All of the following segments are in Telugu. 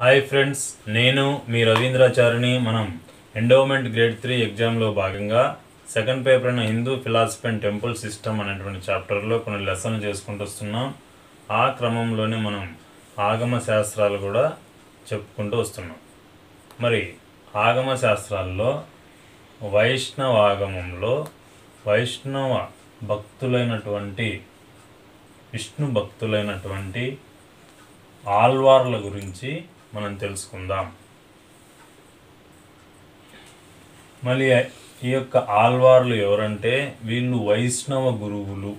హాయ్ ఫ్రెండ్స్ నేను మీ రవీంద్రాచారిని మనం ఎండోమెంట్ గ్రేడ్ త్రీ ఎగ్జామ్లో భాగంగా సెకండ్ పేపర్ అయిన Hindu philosophy and temple system అనేటువంటి చాప్టర్లో కొన్ని లెసన్లు చేసుకుంటూ వస్తున్నాం ఆ క్రమంలోనే మనం ఆగమ శాస్త్రాలు కూడా చెప్పుకుంటూ వస్తున్నాం మరి ఆగమ శాస్త్రాల్లో వైష్ణవాగమంలో వైష్ణవ భక్తులైనటువంటి విష్ణు భక్తులైనటువంటి ఆల్వార్ల గురించి మనం తెలుసుకుందాం మళ్ళీ ఈ యొక్క ఆల్వార్లు ఎవరంటే వీళ్ళు వైష్ణవ గురువులు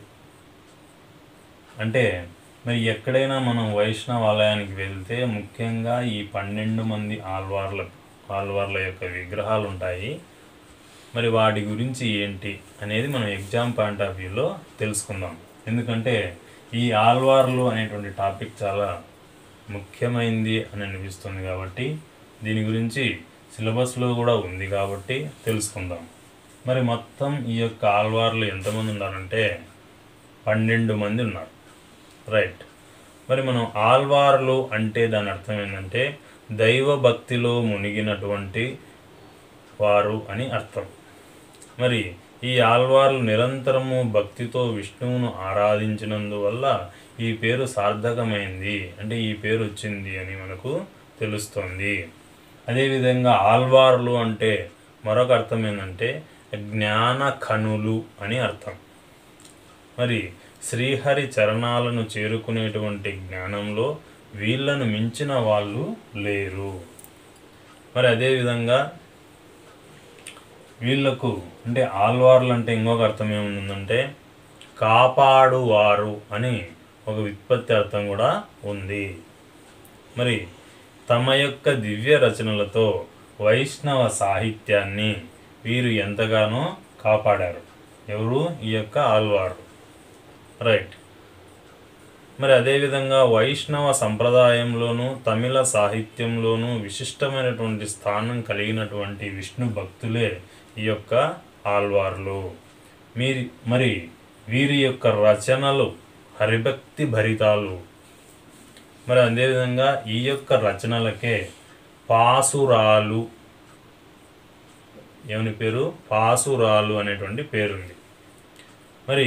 అంటే మరి ఎక్కడైనా మనం వైష్ణవ ఆలయానికి వెళ్తే ముఖ్యంగా ఈ పన్నెండు మంది ఆల్వార్ల ఆల్వార్ల యొక్క విగ్రహాలు ఉంటాయి మరి వాటి గురించి ఏంటి అనేది మనం ఎగ్జామ్ పాయింట్ ఆఫ్ వ్యూలో తెలుసుకుందాం ఎందుకంటే ఈ ఆల్వార్లు అనేటువంటి టాపిక్ చాలా ముఖ్యమైనది అని అనిపిస్తుంది కాబట్టి దీని గురించి సిలబస్లో కూడా ఉంది కాబట్టి తెలుసుకుందాం మరి మొత్తం ఈ యొక్క ఆల్వార్లు ఎంతమంది ఉన్నారంటే పన్నెండు మంది ఉన్నారు రైట్ మరి మనం ఆల్వార్లు అంటే దాని అర్థం ఏంటంటే దైవ భక్తిలో మునిగినటువంటి వారు అని అర్థం మరి ఈ ఆల్వార్లు నిరంతరము భక్తితో విష్ణువును ఆరాధించినందువల్ల ఈ పేరు సార్థకమైంది అంటే ఈ పేరు వచ్చింది అని మనకు తెలుస్తోంది అదేవిధంగా ఆల్వార్లు అంటే మరొక అర్థం ఏంటంటే జ్ఞాన కనులు అని అర్థం మరి శ్రీహరి చరణాలను చేరుకునేటువంటి జ్ఞానంలో వీళ్ళను మించిన వాళ్ళు లేరు మరి అదేవిధంగా వీళ్ళకు అంటే ఆల్వార్లు అంటే ఇంకొక అర్థం ఏముందంటే కాపాడువారు అని ఒక విత్పత్తి అర్థం కూడా ఉంది మరి తమ యొక్క దివ్య రచనలతో వైష్ణవ సాహిత్యాన్ని వీరు ఎంతగానో కాపాడారు ఎవరు ఈ యొక్క ఆల్వారు రైట్ మరి అదేవిధంగా వైష్ణవ సంప్రదాయంలోనూ తమిళ సాహిత్యంలోనూ విశిష్టమైనటువంటి స్థానం కలిగినటువంటి విష్ణు భక్తులే ఈ యొక్క ఆల్వార్లు మీరి మరి వీరి యొక్క రచనలు హరిభక్తి భరితాలు మరి అదేవిధంగా ఈ యొక్క రచనలకే పాసురాలు ఏమని పేరు పాసురాలు అనేటువంటి పేరుంది మరి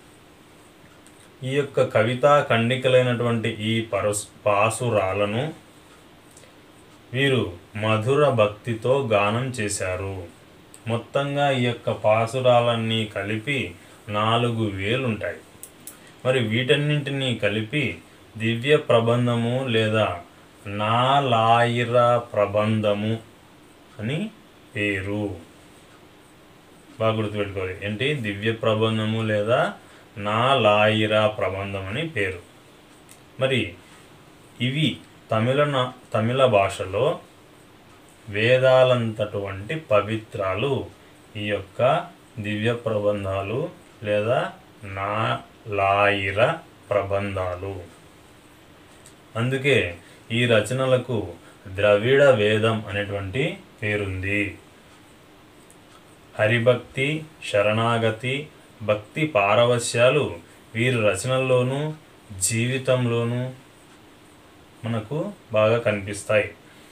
ఈ యొక్క కవితా ఖండికలైనటువంటి ఈ పరస్ పాసురాలను వీరు మధుర భక్తితో గానం చేశారు మొత్తంగా ఈ యొక్క పాసురాలన్నీ కలిపి నాలుగు వేలుంటాయి మరి వీటన్నింటినీ కలిపి దివ్య ప్రబంధము లేదా నాలాయిర ప్రబంధము అని పేరు బాగా గుర్తుపెట్టుకోవాలి ఏంటి దివ్య ప్రబంధము లేదా నా లాయిరా ప్రబంధం అని పేరు మరి ఇవి తమిళ నా- తమిళ భాషలో వేదాలంతటువంటి పవిత్రాలు ఈ యొక్క దివ్య ప్రబంధాలు లేదా నా లాయిర ప్రబంధాలు అందుకే ఈ రచనలకు ద్రవిడ వేదం అనేటువంటి పేరుంది హరిభక్తి శరణాగతి భక్తి పారవశ్యాలు వీరి రచనల్లోనూ జీవితంలోనూ మనకు బాగా కనిపిస్తాయి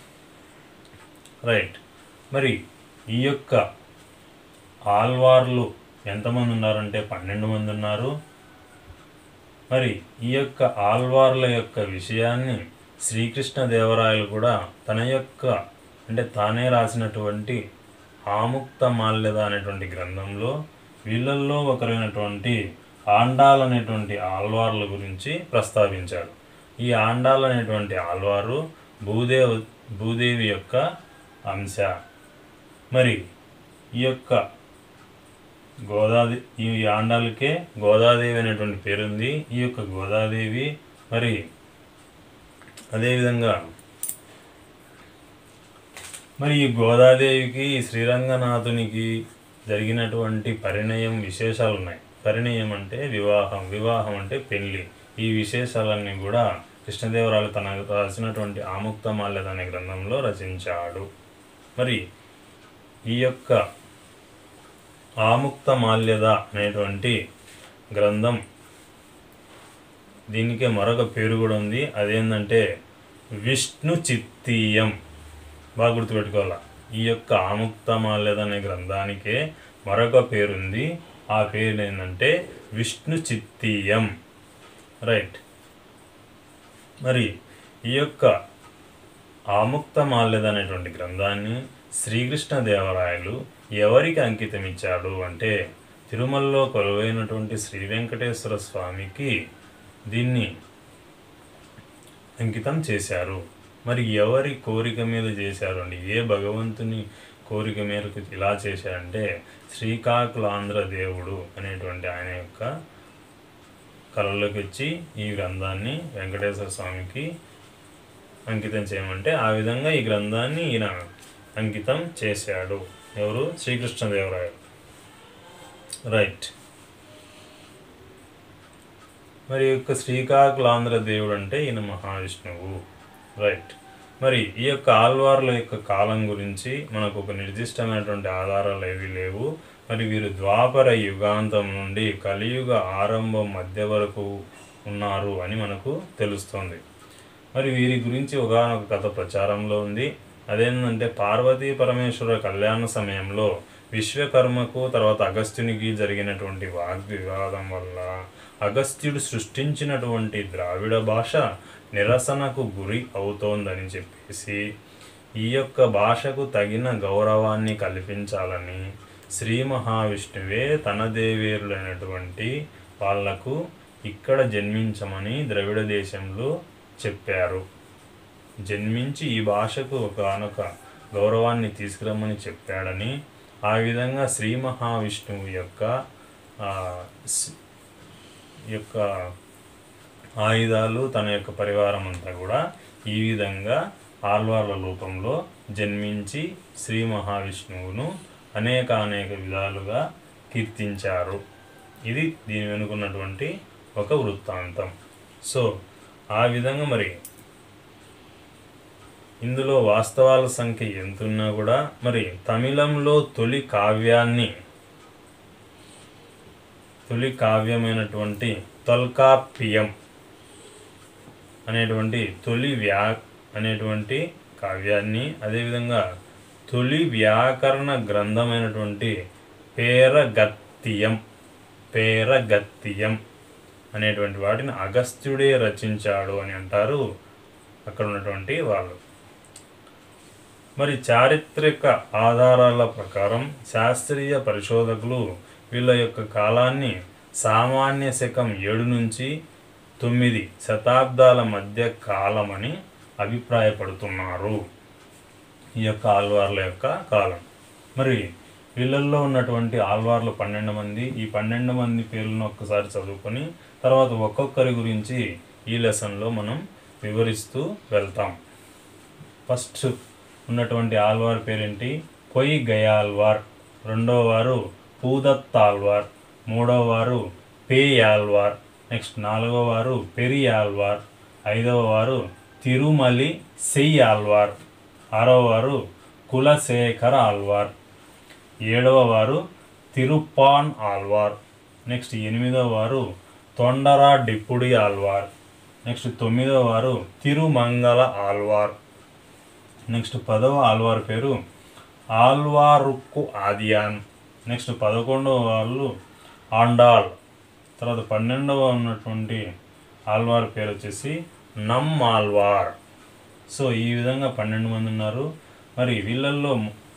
రైట్ మరి ఈ యొక్క ఆల్వార్లు ఎంతమంది ఉన్నారంటే పన్నెండు మంది ఉన్నారు మరి ఈ యొక్క ఆల్వార్ల యొక్క విషయాన్ని శ్రీకృష్ణదేవరాయలు కూడా తన యొక్క అంటే తానే రాసినటువంటి ఆముక్త మాల్యద అనేటువంటి గ్రంథంలో వీళ్ళల్లో ఒకరైనటువంటి ఆండాల్ అనేటువంటి ఆల్వార్ల గురించి ప్రస్తావించాడు ఈ ఆండాల్ అనేటువంటి ఆల్వారు భూదేవ భూదేవి యొక్క అంశ మరి ఈ యొక్క గోదాది ఈ ఆండాలకే గోదాదేవి అనేటువంటి పేరుంది ఈ యొక్క గోదాదేవి మరి అదేవిధంగా మరి ఈ గోదాదేవికి ఈ శ్రీరంగనాథునికి జరిగినటువంటి పరిణయం విశేషాలు ఉన్నాయి పరిణయం అంటే వివాహం వివాహం అంటే పెళ్లి ఈ విశేషాలన్నీ కూడా కృష్ణదేవరాయలు తన రాసినటువంటి ఆముక్త మాల్యద అనే గ్రంథంలో రచించాడు మరి ఈ యొక్క ఆముక్త మాల్యద అనేటువంటి గ్రంథం దీనికే మరొక పేరు కూడా ఉంది అదేంటంటే విష్ణు చిత్తీయం బాగా గుర్తుపెట్టుకోవాలా ఈ యొక్క ఆముక్తమాల్యద అనే గ్రంథానికే మరొక పేరుంది ఆ పేరు ఏంటంటే విష్ణు చిత్తీయం రైట్ మరి ఈ యొక్క ఆముక్తమాల్యద అనేటువంటి గ్రంథాన్ని శ్రీకృష్ణదేవరాయలు ఎవరికి అంకితం ఇచ్చాడు అంటే తిరుమలలో కొలువైనటువంటి శ్రీ వెంకటేశ్వర స్వామికి దీన్ని అంకితం చేశారు మరి ఎవరి కోరిక మీద చేశారు అండి ఏ భగవంతుని కోరిక మేరకు ఇలా చేశారంటే శ్రీకాకుళాంధ్ర దేవుడు అనేటువంటి ఆయన యొక్క కళలోకి వచ్చి ఈ గ్రంథాన్ని వెంకటేశ్వర స్వామికి అంకితం చేయమంటే ఆ విధంగా ఈ గ్రంథాన్ని ఈయన అంకితం చేశాడు ఎవరు శ్రీకృష్ణదేవరాయలు రైట్ మరి ఈ యొక్క శ్రీకాకుళాంధ్ర దేవుడు అంటే ఈయన మహావిష్ణువు రైట్ మరి ఈ యొక్క ఆల్వార్ల యొక్క కాలం గురించి మనకు ఒక నిర్దిష్టమైనటువంటి ఆధారాలు ఏవి లేవు మరి వీరు ద్వాపర యుగాంతం నుండి కలియుగ ఆరంభం మధ్య వరకు ఉన్నారు అని మనకు తెలుస్తుంది మరి వీరి గురించి ఒకనొక కథ ప్రచారంలో ఉంది అదేంటంటే పార్వతీ పరమేశ్వర కళ్యాణ సమయంలో విశ్వకర్మకు తర్వాత అగస్త్యునికి జరిగినటువంటి వాగ్వివాదం వల్ల అగస్త్యుడు సృష్టించినటువంటి ద్రావిడ భాష నిరసనకు గురి అవుతోందని చెప్పేసి ఈ యొక్క భాషకు తగిన గౌరవాన్ని కల్పించాలని శ్రీ మహావిష్ణువే తన దేవేరులైనటువంటి వాళ్లకు ఇక్కడ జన్మించమని ద్రవిడ దేశంలో చెప్పారు జన్మించి ఈ భాషకు ఒకనొక గౌరవాన్ని తీసుకురమ్మని చెప్పాడని ఆ విధంగా శ్రీ మహావిష్ణువు యొక్క ఆ, స్- యొక్క ఆయుధాలు తన యొక్క పరివారం అంతా కూడా ఈ విధంగా ఆల్వార్ల రూపంలో జన్మించి శ్రీ మహావిష్ణువును అనేక అనేక విధాలుగా కీర్తించారు ఇది దీని వెనుకున్నటువంటి ఒక వృత్తాంతం సో ఆ విధంగా మరి ఇందులో వాస్తవాల సంఖ్య ఎంతున్నా కూడా మరి తమిళంలో తొలి కావ్యాన్ని తొలి కావ్యమైనటువంటి తొల్కాప్పియం అనేటువంటి తొలి వ్యా అనేటువంటి కావ్యాన్ని అదేవిధంగా తొలి వ్యాకరణ గ్రంథమైనటువంటి పేరగత్తియం పేరగత్తియం అనేటువంటి వాటిని అగస్త్యుడే రచించాడు అని అంటారు అక్కడ ఉన్నటువంటి వాళ్ళు మరి చారిత్రక ఆధారాల ప్రకారం శాస్త్రీయ పరిశోధకులు వీళ్ళ యొక్క కాలాన్ని సామాన్య శకం ఏడు నుంచి తొమ్మిది శతాబ్దాల మధ్య కాలమని అభిప్రాయపడుతున్నారు ఈ యొక్క ఆల్వార్ల యొక్క కాలం మరి వీళ్ళల్లో ఉన్నటువంటి ఆల్వార్లు పన్నెండు మంది ఈ పన్నెండు మంది పేర్లను ఒక్కసారి చదువుకొని తర్వాత ఒక్కొక్కరి గురించి ఈ లెసన్లో మనం వివరిస్తూ వెళ్తాం ఫస్ట్ ఉన్నటువంటి ఆల్వార్ పేరేంటి పొయ్యి గయాల్వార్ రెండో వారు పూదత్తాల్వార్ మూడో వారు పేయాల్వార్ నెక్స్ట్ నాలుగో వారు పెరియాల్వార్ ఐదవ వారు తిరుమలి సెయ్యాల్వార్ ఆరవ వారు కులశేఖర ఆల్వార్ ఏడవ వారు తిరుపాన్ ఆల్వార్ నెక్స్ట్ ఎనిమిదవ వారు తొండరా డిప్పుడి ఆల్వార్ నెక్స్ట్ తొమ్మిదవ వారు తిరుమంగళ ఆల్వార్ నెక్స్ట్ పదవ ఆల్వార్ పేరు ఆల్వారుక్కు ఆదియాన్ నెక్స్ట్ పదకొండవ వాళ్ళు ఆండాల్ తర్వాత పన్నెండవ ఉన్నటువంటి ఆల్వార్ పేరు వచ్చేసి నమ్ ఆల్వార్ సో ఈ విధంగా పన్నెండు మంది ఉన్నారు మరి వీళ్ళల్లో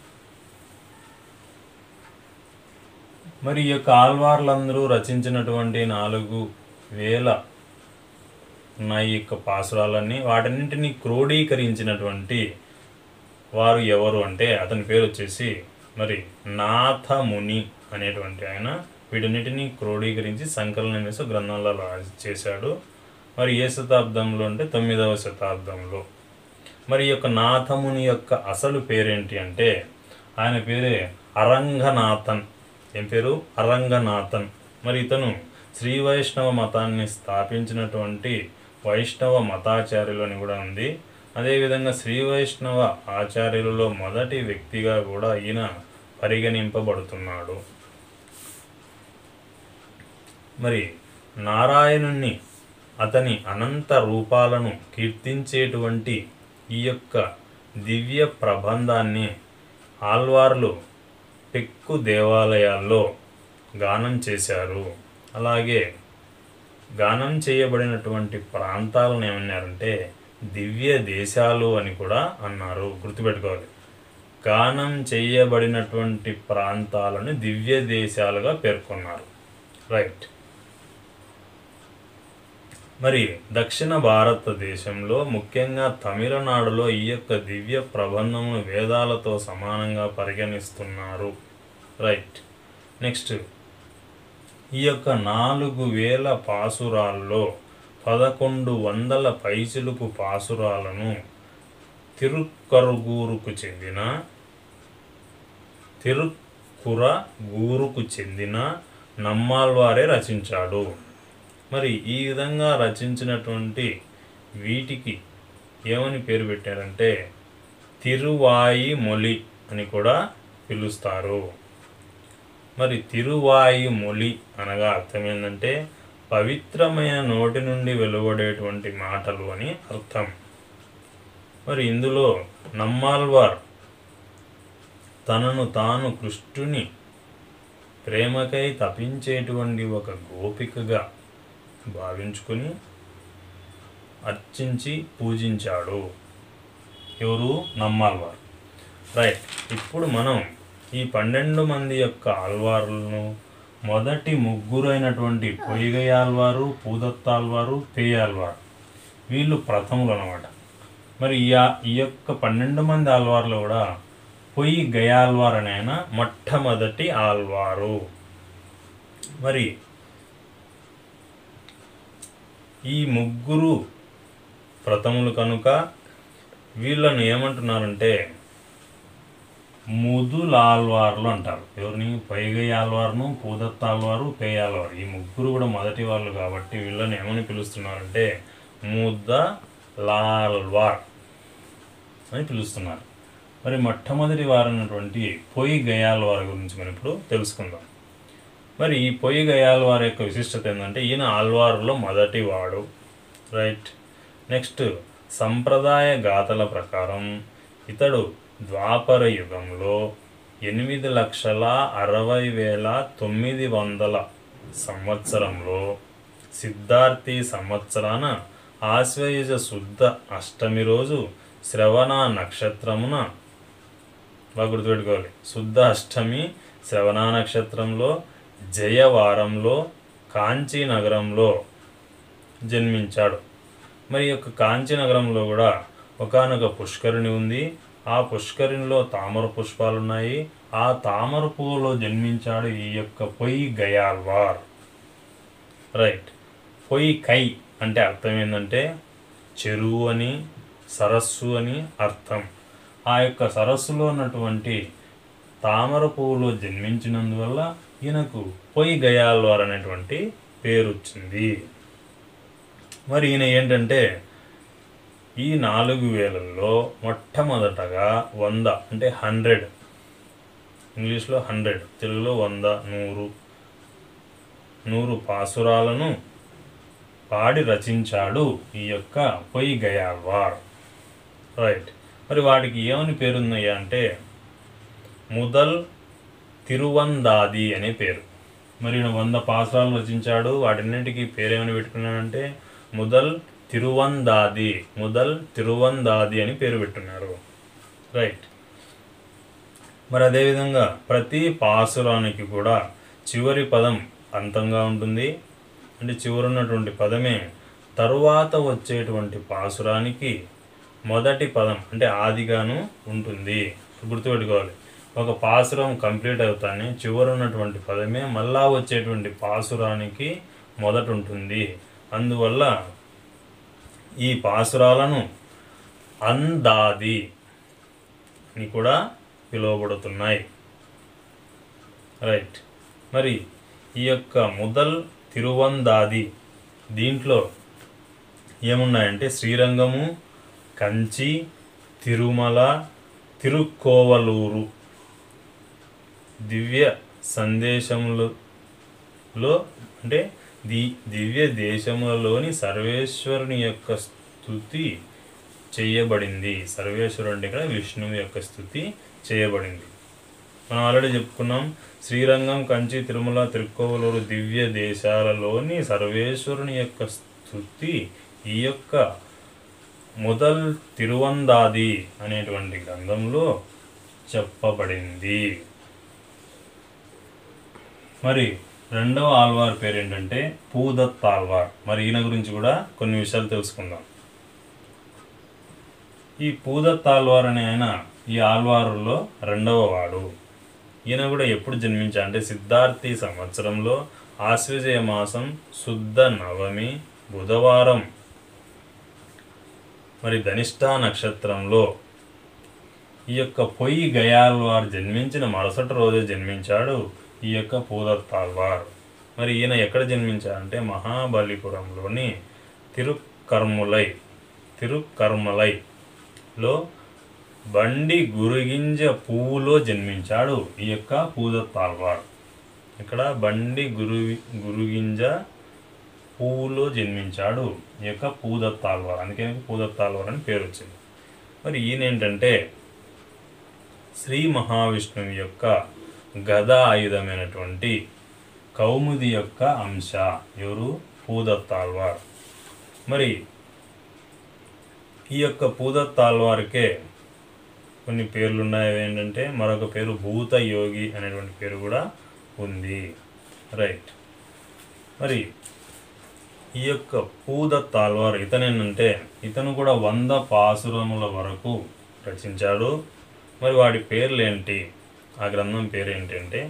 మరి ఈ యొక్క ఆల్వార్లందరూ రచించినటువంటి నాలుగు వేల ఉన్నాయి ఈ యొక్క పాసురాలన్నీ వాటన్నింటినీ క్రోడీకరించినటువంటి వారు ఎవరు అంటే అతని పేరు వచ్చేసి మరి నాథముని అనేటువంటి ఆయన వీటన్నిటిని క్రోడీకరించి సంకలనం వేసి గ్రంథంలో రాసి చేశాడు మరి ఏ శతాబ్దంలో అంటే తొమ్మిదవ శతాబ్దంలో మరి ఈ యొక్క నాథముని యొక్క అసలు పేరేంటి అంటే ఆయన పేరే అరంగనాథన్ ఏం పేరు అరంగనాథన్ మరి ఇతను శ్రీ వైష్ణవ మతాన్ని స్థాపించినటువంటి వైష్ణవ మతాచార్యులు అని కూడా ఉంది అదేవిధంగా శ్రీ వైష్ణవ ఆచార్యులలో మొదటి వ్యక్తిగా కూడా ఈయన పరిగణింపబడుతున్నాడు మరి నారాయణుణ్ణి అతని అనంత రూపాలను కీర్తించేటువంటి ఈ యొక్క దివ్య ప్రబంధాన్ని ఆల్వార్లు పెక్కు దేవాలయాల్లో గానం చేశారు అలాగే గానం చేయబడినటువంటి ప్రాంతాలను ఏమన్నారంటే దివ్య దేశాలు అని కూడా అన్నారు గుర్తుపెట్టుకోవాలి గానం చేయబడినటువంటి ప్రాంతాలను దివ్య దేశాలుగా పేర్కొన్నారు రైట్ మరి దక్షిణ భారతదేశంలో ముఖ్యంగా తమిళనాడులో ఈ యొక్క దివ్య ప్రబంధమును వేదాలతో సమానంగా పరిగణిస్తున్నారు రైట్ నెక్స్ట్ ఈ యొక్క నాలుగు వేల పాసురాల్లో పదకొండు వందల పైచిలుకు పాసురాలను తిరుక్కరుగురుకు చెందిన తిరుక్కురగూరుకు చెందిన నమ్మాల్వారే రచించాడు మరి ఈ విధంగా రచించినటువంటి వీటికి ఏమని పేరు పెట్టారంటే తిరువాయి మొలి అని కూడా పిలుస్తారు మరి తిరువాయి మొలి అనగా అర్థం ఏంటంటే పవిత్రమైన నోటి నుండి వెలువడేటువంటి మాటలు అని అర్థం మరి ఇందులో నమ్మాల్వార్ తనను తాను కృష్ణుని ప్రేమకై తపించేటువంటి ఒక గోపికగా భావించుకుని అర్చించి పూజించాడు ఎవరు నమ్మాల్వారు రైట్ ఇప్పుడు మనం ఈ పన్నెండు మంది యొక్క ఆల్వార్లను మొదటి ముగ్గురైనటువంటి పొయ్యిగయాల్వారు పూదత్తాల్వారు పేయాల్వారు వీళ్ళు ప్రథములు అనమాట మరి ఈ ఆ- ఈ యొక్క పన్నెండు మంది ఆల్వార్లు కూడా పొయ్యి గయాల్వార్ అనే ఆయన మొట్టమొదటి ఆల్వారు మరి ఈ ముగ్గురు ప్రథములు కనుక వీళ్ళను ఏమంటున్నారంటే ముదులాల్వార్లు అంటారు ఎవరిని పైగై ఆల్వార్ను పూదత్త ఆల్వారు పేయాల్వారు ఈ ముగ్గురు కూడా మొదటి వాళ్ళు కాబట్టి వీళ్ళని ఏమని పిలుస్తున్నారంటే ముద్ద లాల్వార్ అని పిలుస్తున్నారు మరి మొట్టమొదటి వారైనటువంటి పొయ్యి గయాల వారి గురించి మనం ఇప్పుడు తెలుసుకుందాం మరి ఈ పొయ్యి గయాల వారి యొక్క విశిష్టత ఏంటంటే ఈయన ఆల్వారులో మొదటి వాడు రైట్ నెక్స్ట్ సంప్రదాయ గాథల ప్రకారం ఇతడు ద్వాపర యుగంలో ఎనిమిది లక్షల అరవై వేల తొమ్మిది వందల సంవత్సరంలో సిద్ధార్థి సంవత్సరాన ఆశ్వయుజ శుద్ధ అష్టమి రోజు శ్రవణ నక్షత్రమున బాగా గుర్తుపెట్టుకోవాలి శుద్ధ అష్టమి శ్రవణ నక్షత్రంలో జయవారంలో కాంచీ నగరంలో జన్మించాడు మరి ఈ యొక్క కాంచీ నగరంలో కూడా ఒకానొక పుష్కరిణి ఉంది ఆ పుష్కరిణిలో తామర పుష్పాలు ఉన్నాయి ఆ తామర పువ్వులో జన్మించాడు ఈ యొక్క పొయ్యి గయాల్వార్ రైట్ పొయ్యి కై అంటే అర్థం ఏంటంటే చెరువు అని సరస్సు అని అర్థం ఆ యొక్క సరస్సులో ఉన్నటువంటి తామర పువ్వులో జన్మించినందువల్ల ఈయనకు పొయ్యి గయాల్వార్ అనేటువంటి పేరు వచ్చింది మరి ఈయన ఏంటంటే ఈ నాలుగు వేలల్లో మొట్టమొదటగా వంద అంటే హండ్రెడ్ ఇంగ్లీష్లో హండ్రెడ్ తెలుగులో వంద నూరు నూరు పాసురాలను పాడి రచించాడు ఈ యొక్క పొయ్యి గయాల్వార్ రైట్ మరి వాటికి ఏమని పేరున్నాయా అంటే ముదల్ తిరువందాది అనే పేరు మరి ఈయన వంద పాసురాలు రచించాడు వాటిన్నింటికి పేరేమని పెట్టుకున్నాడంటే ముదల్ తిరువందాది ముదల్ తిరువందాది అని పేరు పెట్టున్నారు రైట్ మరి అదేవిధంగా ప్రతి పాసురానికి కూడా చివరి పదం అంతంగా ఉంటుంది అంటే చివరున్నటువంటి పదమే తరువాత వచ్చేటువంటి పాసురానికి మొదటి పదం అంటే ఆదిగాను ఉంటుంది గుర్తుపెట్టుకోవాలి ఒక పాసురం కంప్లీట్ అవుతానే చివరి ఉన్నటువంటి పదమే మళ్ళా వచ్చేటువంటి పాసురానికి మొదట ఉంటుంది అందువల్ల ఈ పాసురాలను అందాది అని కూడా పిలువబడుతున్నాయి రైట్ మరి ఈ యొక్క ముదల్ తిరువందాది దీంట్లో ఏమున్నాయంటే శ్రీరంగము కంచి తిరుమల తిరుక్కోవలూరు దివ్య సందేశములలో అంటే ది దివ్య దేశములలోని సర్వేశ్వరుని యొక్క స్థుతి చేయబడింది సర్వేశ్వరుడు అంటే ఇక్కడ విష్ణువు యొక్క స్థుతి చేయబడింది మనం ఆల్రెడీ చెప్పుకున్నాం శ్రీరంగం కంచి తిరుమల తిరుక్కోవలూరు దివ్య దేశాలలోని సర్వేశ్వరుని యొక్క స్థుతి ఈ యొక్క మొదల్ తిరువందాది అనేటువంటి గ్రంథంలో చెప్పబడింది మరి రెండవ ఆల్వార్ పేరు ఏంటంటే పూదత్ ఆల్వార్ మరి ఈయన గురించి కూడా కొన్ని విషయాలు తెలుసుకుందాం ఈ పూదత్ ఆల్వార్ అనే ఆయన ఈ ఆల్వారులో రెండవ వాడు ఈయన కూడా ఎప్పుడు జన్మించా అంటే సిద్ధార్థి సంవత్సరంలో ఆశ్వజయ మాసం శుద్ధ నవమి బుధవారం మరి ధనిష్టా నక్షత్రంలో ఈ యొక్క పొయ్యి గయాల్వార్ జన్మించిన మరుసటి రోజే జన్మించాడు ఈ యొక్క పూదత్తాల్వార్ మరి ఈయన ఎక్కడ జన్మించారంటే మహాబలిపురంలోని తిరుకర్ములై తిరుకర్మలైలో బండి గురుగింజ పువ్వులో జన్మించాడు ఈ యొక్క పూదత్తాల్వార్ ఇక్కడ బండి గురు గురుగింజ పువ్వులో జన్మించాడు ఈ యొక్క పూదత్తాల్వార్ అందుకే ఈయనకి పూదత్తాల్వార్ అని పేరు వచ్చింది మరి ఈయన ఏంటంటే శ్రీ మహావిష్ణువు యొక్క గద ఆయుధమైనటువంటి కౌముది యొక్క అంశ ఎవరు పూదత్తాల్వార్ మరి ఈ యొక్క పూదత్తాల్వార్కే కొన్ని పేర్లు ఉన్నాయి అవి ఏంటంటే మరొక పేరు భూత యోగి అనేటువంటి పేరు కూడా ఉంది రైట్ మరి ఈ యొక్క పూదత్ ఆల్వార్ ఇతనేనంటే ఇతను కూడా వంద పాసురముల వరకు రచించాడు మరి వాడి పేర్లు ఏంటి ఆ గ్రంథం పేరు ఏంటంటే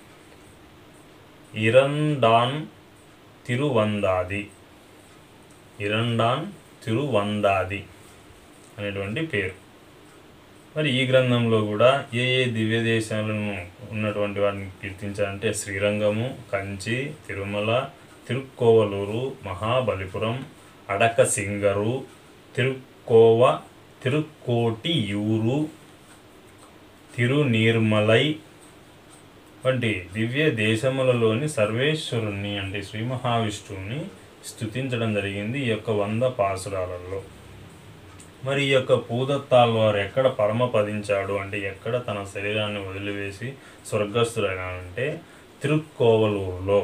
ఇరండాన్ తిరువందాది ఇరండాన్ తిరువందాది అనేటువంటి పేరు మరి ఈ గ్రంథంలో కూడా ఏ ఏ దివ్య దేశాలను ఉన్నటువంటి వాటిని కీర్తించారంటే శ్రీరంగము కంచి తిరుమల తిరుక్కోవలూరు మహాబలిపురం అడక సింగరు తిరుక్కోవ తిరుక్కోటియూరు తిరునీర్మలై వంటి దివ్య దేశములలోని సర్వేశ్వరుణ్ణి అంటే శ్రీ మహావిష్ణువుని స్థుతించడం జరిగింది ఈ యొక్క వంద పాసురాలలో మరి ఈ యొక్క పూదత్తాల్ వారు ఎక్కడ పరమపదించాడు అంటే ఎక్కడ తన శరీరాన్ని వదిలివేసి స్వర్గస్థుడైనాడంటే తిరుక్కోవలూరులో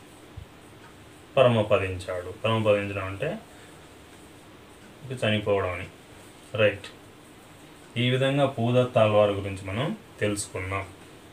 పరమపదించాడు పరమపదించడం అంటే ఇక చనిపోవడం అని రైట్ ఈ విధంగా పూదత్తాల్ వారి గురించి మనం తెలుసుకున్నాం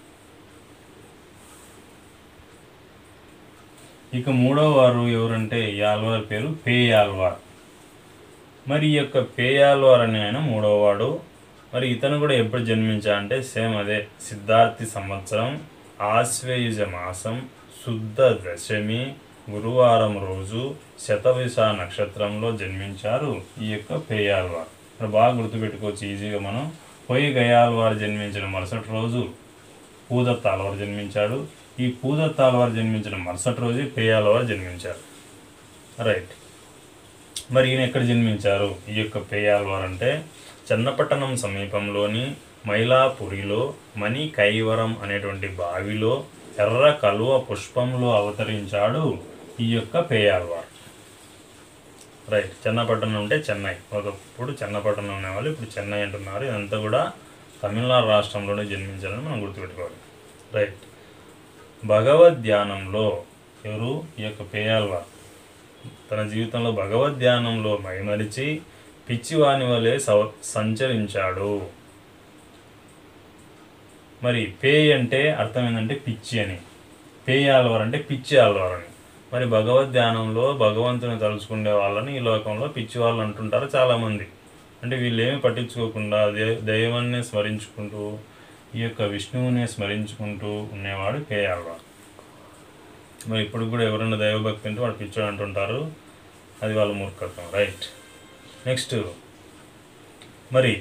ఇక మూడవ వారు ఎవరంటే ఈ ఆల్వార్ పేరు పేయాల్వార్ మరి ఈ యొక్క పేయాల్వార్ అనే ఆయన మూడవ వాడు మరి ఇతను కూడా ఎప్పుడు జన్మించా అంటే సేమ్ అదే సిద్ధార్థి సంవత్సరం ఆశ్వేయుజ మాసం శుద్ధ దశమి గురువారం రోజు శతవిష నక్షత్రంలో జన్మించారు ఈ యొక్క పేయాల్వార్ మరి బాగా గుర్తుపెట్టుకోవచ్చు ఈజీగా మనం పొయ్యి గయాల్వార్ జన్మించిన మరుసటి రోజు పూదత్తాల్వారు జన్మించాడు ఈ పూదత్తాల్వారు జన్మించిన మరుసటి రోజు పేయాలవారు జన్మించారు రైట్ మరి ఈయన ఎక్కడ జన్మించారు ఈ యొక్క పేయాల్వార్ అంటే చన్నపట్టణం సమీపంలోని మైలాపురిలో మణి కైవరం అనేటువంటి బావిలో ఎర్ర కలువ పుష్పంలో అవతరించాడు ఈ యొక్క పేయాల్వార్ రైట్ చెన్నపట్టణం అంటే చెన్నై ఒకప్పుడు చెన్నపట్టణం అనేవాళ్ళు ఇప్పుడు చెన్నై అంటున్నారు ఇదంతా కూడా తమిళనాడు రాష్ట్రంలోనే జన్మించారని మనం గుర్తుపెట్టుకోవాలి రైట్ భగవద్ ధ్యానంలో ఎవరు ఈ యొక్క పేయాల్వార్ తన జీవితంలో భగవద్ ధ్యానంలో మైమరిచి పిచ్చివాని వలె సవ- సంచరించాడు మరి పే అంటే అర్థం ఏంటంటే పిచ్చి అని పేయ ఆల్వార్ అంటే పిచ్చి ఆల్వార్ అని మరి భగవద్ ధ్యానంలో భగవంతుని తలుచుకునే వాళ్ళని ఈ లోకంలో పిచ్చి వాళ్ళు అంటుంటారు చాలామంది అంటే వీళ్ళు ఏమి పట్టించుకోకుండా దే దైవాన్ని స్మరించుకుంటూ ఈ యొక్క విష్ణువుని స్మరించుకుంటూ ఉండేవాడు పేయ ఆల్వార్ మరి ఇప్పుడు కూడా ఎవరైనా దైవభక్తి ఉంటే వాడు పిచ్చోడు అంటుంటారు అది వాళ్ళ మూర్ఖత్వం రైట్ నెక్స్ట్ మరి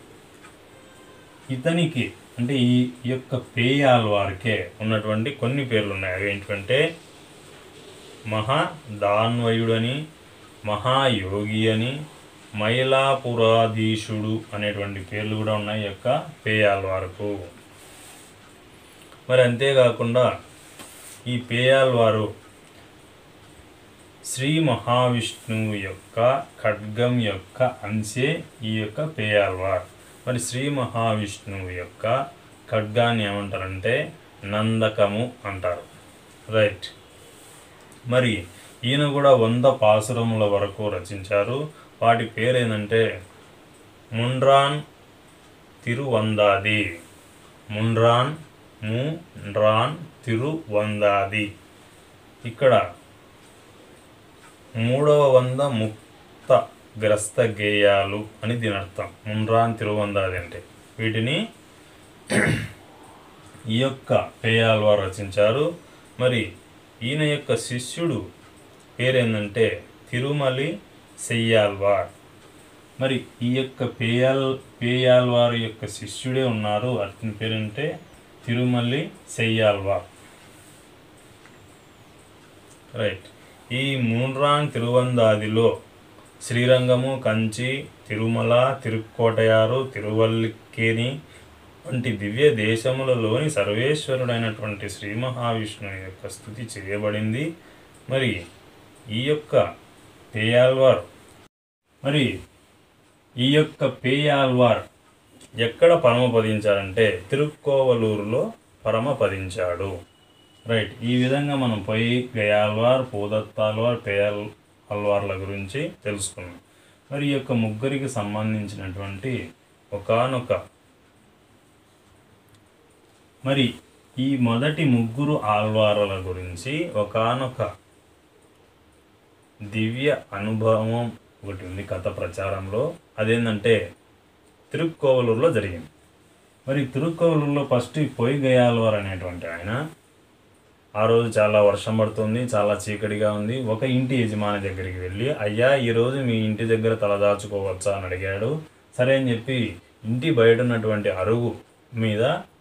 ఇతనికి అంటే ఈ ఈ యొక్క పేయాల్ వారికే ఉన్నటువంటి కొన్ని పేర్లు ఉన్నాయి అవి ఏంటంటే మహా దాన్వయుడని మహాయోగి అని మైలాపురాధీశుడు అనేటువంటి పేర్లు కూడా ఉన్నాయి ఈ యొక్క పేయాల్ వారకు మరి అంతేకాకుండా ఈ పేయాల్ వారు శ్రీ మహావిష్ణువు యొక్క ఖడ్గం యొక్క అంశే ఈ యొక్క పేయాల్వార్ మరి శ్రీ మహావిష్ణువు యొక్క ఖడ్గాన్ని ఏమంటారంటే నందకము అంటారు రైట్ మరి ఈయన కూడా వంద పాసురముల వరకు రచించారు వాటి పేరేంటంటే ముండ్రాన్ తిరువందాది ముండ్రాన్ ముండ్రాన్ తిరువందాది ఇక్కడ మూడవ వంద ముక్త గ్రస్త గేయాలు అని దీని అర్థం ముండ్రాన్ తిరువందాది అంటే వీటిని ఈ యొక్క పేయాల్వారు రచించారు మరి ఈయన యొక్క శిష్యుడు పేరేందంటే తిరుమలి సెయ్యాల్వార్ మరి ఈ యొక్క పేయాల్ పేయాల్వారు యొక్క శిష్యుడే ఉన్నారు అతని పేరంటే తిరుమలి సెయ్యాల్వార్ రైట్ ఈ మూన్రాన్ తిరువందాదిలో శ్రీరంగము కంచి తిరుమల తిరుక్కోటయారు తిరువల్లికేని వంటి దివ్య దేశములలోని సర్వేశ్వరుడైనటువంటి శ్రీ మహావిష్ణువు యొక్క స్థుతి చేయబడింది మరి ఈ యొక్క పేయాల్వార్ మరి ఈ యొక్క పేయాల్వార్ ఎక్కడ పరమపదించారంటే తిరుక్కోవలూరులో పరమపదించాడు రైట్ ఈ విధంగా మనం పోయి గయాల్వార్ పూదత్తాల్వార్ పేయాల్ అల్వార్ల గురించి తెలుసుకున్నాం మరి ఈ యొక్క ముగ్గురికి సంబంధించినటువంటి ఒకానొక మరి ఈ మొదటి ముగ్గురు ఆల్వార్ల గురించి ఒకానొక దివ్య అనుభవం ఒకటి ఉంది కథ ప్రచారంలో అదేంటంటే తిరుక్కోవలూరులో జరిగింది మరి తిరుక్కోవలూరులో ఫస్ట్ ఈ పొయ్యి గయాల్వార్ అనేటువంటి ఆయన ఆ రోజు చాలా వర్షం పడుతుంది చాలా చీకటిగా ఉంది ఒక ఇంటి యజమాని దగ్గరికి వెళ్ళి అయ్యా ఈరోజు మీ ఇంటి దగ్గర తలదాచుకోవచ్చా అని అడిగాడు సరే అని చెప్పి ఇంటి బయట ఉన్నటువంటి అరుగు మీద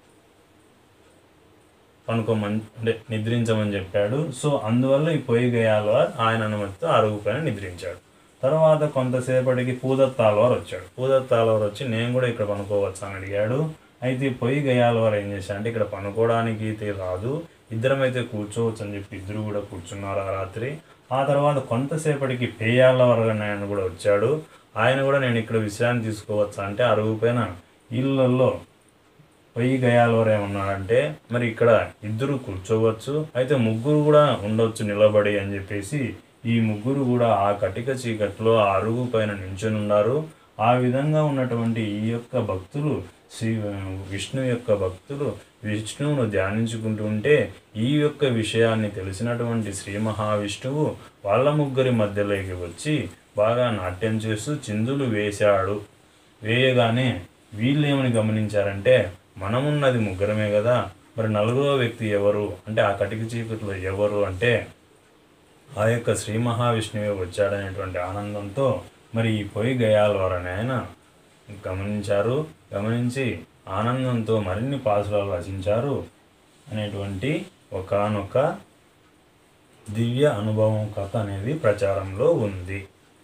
పనుకోమని అంటే నిద్రించమని చెప్పాడు సో అందువల్ల ఈ పొయ్యి గయాల్వార్ ఆయన అనుమతితో అరుగు పైన నిద్రించాడు తర్వాత కొంతసేపటికి పూదత్తాల్వార్ వచ్చాడు పూదత్తాల్వార్ వచ్చి నేను కూడా ఇక్కడ పనుకోవచ్చా అని అడిగాడు అయితే ఈ పొయ్యి గయాల్వార్ ఏం చేశా అంటే ఇక్కడ పనుకోవడానికి అయితే రాదు ఇద్దరం అయితే కూర్చోవచ్చు అని చెప్పి ఇద్దరు కూడా కూర్చున్నారు ఆ రాత్రి ఆ తర్వాత కొంతసేపటికి పేయాలవర్ అనే ఆయన కూడా వచ్చాడు ఆయన కూడా నేను ఇక్కడ విశ్రాంతి తీసుకోవచ్చా అంటే అరుగు పైన ఇళ్ళల్లో పొయ్యి గయాలవర్ ఏమన్నాడంటే మరి ఇక్కడ ఇద్దరు కూర్చోవచ్చు అయితే ముగ్గురు కూడా ఉండొచ్చు నిలబడి అని చెప్పేసి ఈ ముగ్గురు కూడా ఆ కటిక చీకట్లో ఆ అరుగు పైన నించుని ఉన్నారు ఆ విధంగా ఉన్నటువంటి ఈ యొక్క భక్తులు శ్రీ విష్ణు యొక్క భక్తులు విష్ణువును ధ్యానించుకుంటూ ఉంటే ఈ యొక్క విషయాన్ని తెలిసినటువంటి శ్రీ మహావిష్ణువు వాళ్ళ ముగ్గురి మధ్యలోకి వచ్చి బాగా నాట్యం చేస్తూ చిందులు వేశాడు వేయగానే వీళ్ళు ఏమని గమనించారంటే మనమున్నది ముగ్గురమే కదా మరి నలుగో వ్యక్తి ఎవరు అంటే ఆ కటిక చీకట్లో ఎవరు అంటే ఆ యొక్క శ్రీ మహావిష్ణువే వచ్చాడనేటువంటి ఆనందంతో మరి ఈ పొయ్యి గయాల్వారు అనే ఆయన గమనించారు గమనించి ఆనందంతో మరిన్ని పాసురాలు రచించారు అనేటువంటి ఒకానొక దివ్య అనుభవం కథ అనేది ప్రచారంలో ఉంది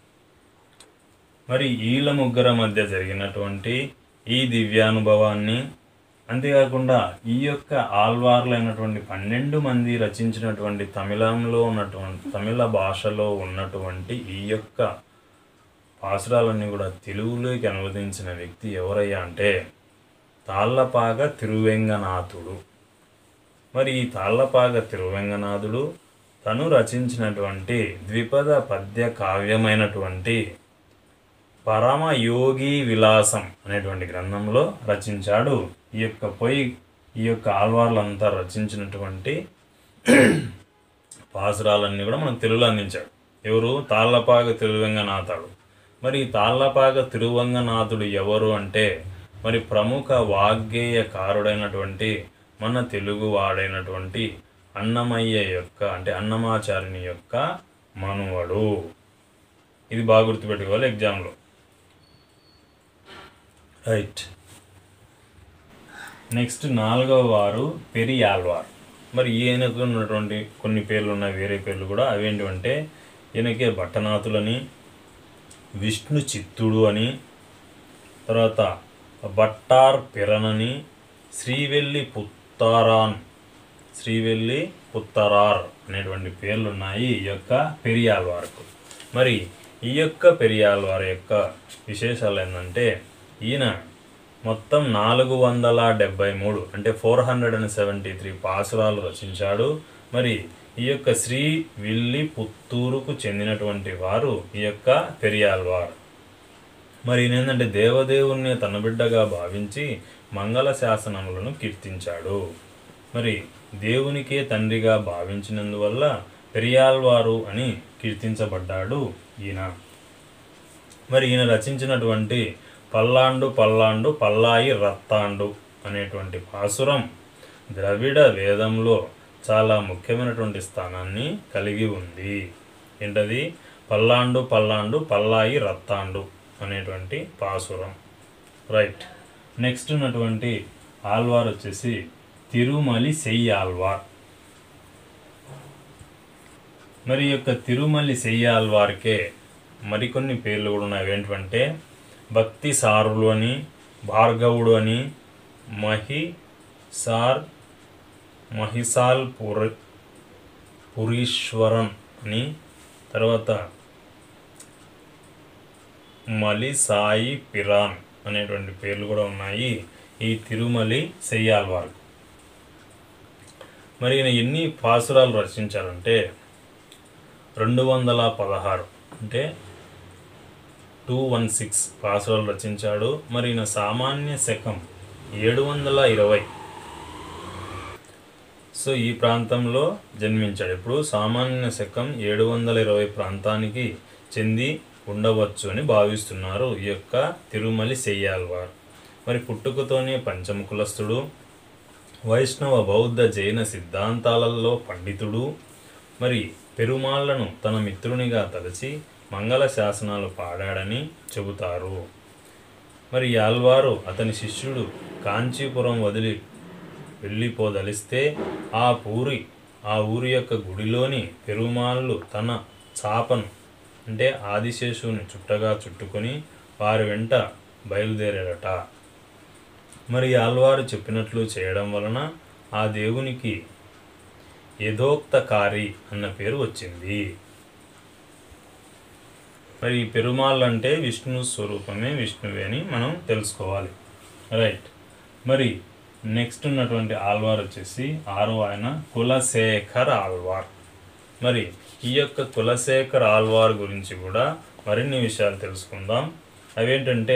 మరి ఈల ముగ్గుర మధ్య జరిగినటువంటి ఈ దివ్యానుభవాన్ని అంతేకాకుండా ఈ యొక్క ఆల్వార్లైనటువంటి పన్నెండు మంది రచించినటువంటి తమిళంలో ఉన్నటువంటి తమిళ భాషలో ఉన్నటువంటి ఈ యొక్క పాసురాలన్నీ కూడా తెలుగులోకి అనువదించిన వ్యక్తి ఎవరయ్యా అంటే తాళ్ళపాగ తిరువెంగనాథుడు మరి ఈ తాళ్ళపాగ తిరువెంగనాథుడు తను రచించినటువంటి ద్విపద పద్య కావ్యమైనటువంటి పరమయోగి విలాసం అనేటువంటి గ్రంథంలో రచించాడు ఈ యొక్క పొయ్యి ఈ యొక్క ఆల్వార్లంతా రచించినటువంటి పాసురాలన్నీ కూడా మనకు తెలుగులో అందించాడు ఎవరు తాళ్ళపాగ తిరువంగనాథుడు మరి ఈ తాళ్ళపాగ తిరువంగనాథుడు ఎవరు అంటే మరి ప్రముఖ వాగ్గేయకారుడైనటువంటి మన తెలుగు వాడైనటువంటి అన్నమయ్య యొక్క అంటే అన్నమాచార్యుని యొక్క మనువడు ఇది బాగా గుర్తుపెట్టుకోవాలి ఎగ్జామ్లో రైట్ నెక్స్ట్ నాలుగవ వారు పెరియాల్వార్ మరి ఈయనకు ఉన్నటువంటి కొన్ని పేర్లు ఉన్నాయి వేరే పేర్లు కూడా అవేంటివంటే ఈయనకే భట్టనాథులని విష్ణు చిత్తుడు అని తర్వాత భట్టార్ పిరనని శ్రీవెల్లి పుత్తారాన్ శ్రీవెల్లి ఉత్తరార్ అనేటువంటి పేర్లు ఉన్నాయి ఈ యొక్క పెరియాల్వార్కు మరి ఈ యొక్క పెరియాల్వార్ యొక్క విశేషాలు ఏంటంటే ఈయన మొత్తం నాలుగు వందల డెబ్బై మూడు అంటే four hundred and seventy three పాసురాలు రచించాడు మరి ఈ యొక్క శ్రీ విల్లి పుత్తూరుకు చెందినటువంటి వారు ఈ యొక్క పెరియాల్వార్ మరి ఈయన ఏంటంటే దేవదేవుణ్ణి తన బిడ్డగా భావించి మంగళ శాసనములను కీర్తించాడు మరి దేవునికే తండ్రిగా భావించినందువల్ల పెరియాల్వారు అని కీర్తించబడ్డాడు ఈయన మరి ఈయన రచించినటువంటి పల్లాండు పల్లాండు పల్లాయి రత్తాండు అనేటువంటి పాసురం ద్రవిడ వేదంలో చాలా ముఖ్యమైనటువంటి స్థానాన్ని కలిగి ఉంది ఏంటది పల్లాండు పల్లాండు పల్లాయి రత్తాండు అనేటువంటి పాసురం రైట్ నెక్స్ట్ ఉన్నటువంటి ఆల్వార్ వచ్చేసి తిరుమలి సెయ్యి ఆల్వార్ మరి ఈ యొక్క తిరుమలి సెయ్యి ఆల్వార్కే మరికొన్ని పేర్లు కూడా ఉన్నాయి ఏంటంటే భక్తి సారులు అని భార్గవుడు అని మహి సార్ మహిసాల్ పుర పురీశ్వరన్ అని తర్వాత మలి సాయి పిరాన్ అనేటువంటి పేర్లు కూడా ఉన్నాయి ఈ తిరుమలి సెయ్యాల్వార్ మరి ఈయన ఎన్ని పాసురాలు రచించారంటే రెండు వందల పదహారు అంటే టూ వన్ సిక్స్ పాసురాలు రచించాడు మరి ఈయన సామాన్య శకం ఏడు వందల ఇరవై సో ఈ ప్రాంతంలో జన్మించాడు ఇప్పుడు సామాన్య శకం ఏడు వందల ఇరవై ప్రాంతానికి చెంది ఉండవచ్చు అని భావిస్తున్నారు ఈ యొక్క తిరుమలి సెయ్యాల్వార్ మరి పుట్టుకతోనే పంచముకులస్తుడు వైష్ణవ బౌద్ధ జైన సిద్ధాంతాలలో పండితుడు మరి పెరుమాళ్లను తన మిత్రునిగా తలచి మంగళ శాసనాలు పాడాడని చెబుతారు మరి ఈ ఆల్వారు అతని శిష్యుడు కాంచీపురం వదిలి వెళ్ళిపోదలిస్తే ఆ పూరి ఆ ఊరి యొక్క గుడిలోని పెరుమాళ్ళు తన చాపను అంటే ఆదిశేషుని చుట్టగా చుట్టుకొని వారి వెంట బయలుదేరాడట మరి ఈ ఆల్వారు చెప్పినట్లు చేయడం వలన ఆ దేవునికి యథోక్తకారి అన్న పేరు వచ్చింది మరి ఈ పెరుమాళ్ళు అంటే విష్ణు స్వరూపమే విష్ణువే అని మనం తెలుసుకోవాలి రైట్ మరి నెక్స్ట్ ఉన్నటువంటి ఆల్వార్ వచ్చేసి ఆరో ఆయన కులశేఖర్ ఆల్వార్ మరి ఈ యొక్క కులశేఖర్ ఆల్వార్ గురించి కూడా మరిన్ని విషయాలు తెలుసుకుందాం అవేంటంటే